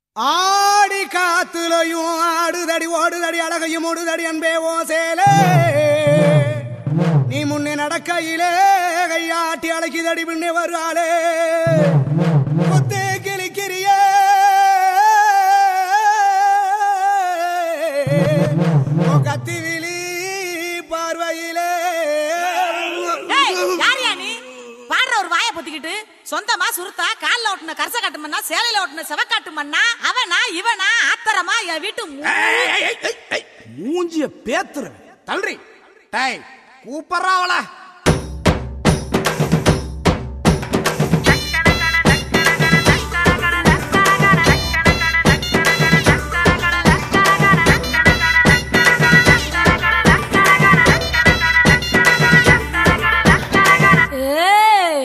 ஆடி காத்துலையும் ஆடுதடி ஓடுதடி அழகையும் ஓடுதடி அன்பே ஓ சேலே நீ முன்னே நடக்கையிலே கையாட்டி அழைக்குதடி பின்னே வருவாளே குத்து கிளிக்கிறியே உன் கத்தி விழி பார்வையிலே ஏய், யாருயா நீ பாடுற ஒரு வாயை பொத்திக்கிட்டு சொந்தமா சுருத்தா கால்ல ஓட்டுன கரச காட்டு மண்ணா சேலையில ஓட்டுன செவக்காட்டு மண்ணா அவனா இவனா ஆத்தரமா என் வீட்டு மு- மூஞ்சிய பேத்துற தள்ளுறி டேய் கூப்பிடுறா அவள ஏய்.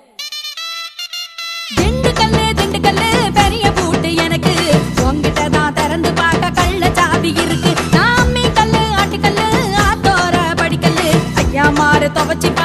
திண்டுக்கல்லு திண்டுக்கல்லு பெரிய பூட்டு எனக்கு உங்ககிட்ட தான் திறந்து பார்க்க கள்ள சாவி இருக்கு நாமி கல்லு ஆட்டுக்கல்லு ஆத்தோர படிக்கல்லு ஐயா மாறு துவச்சி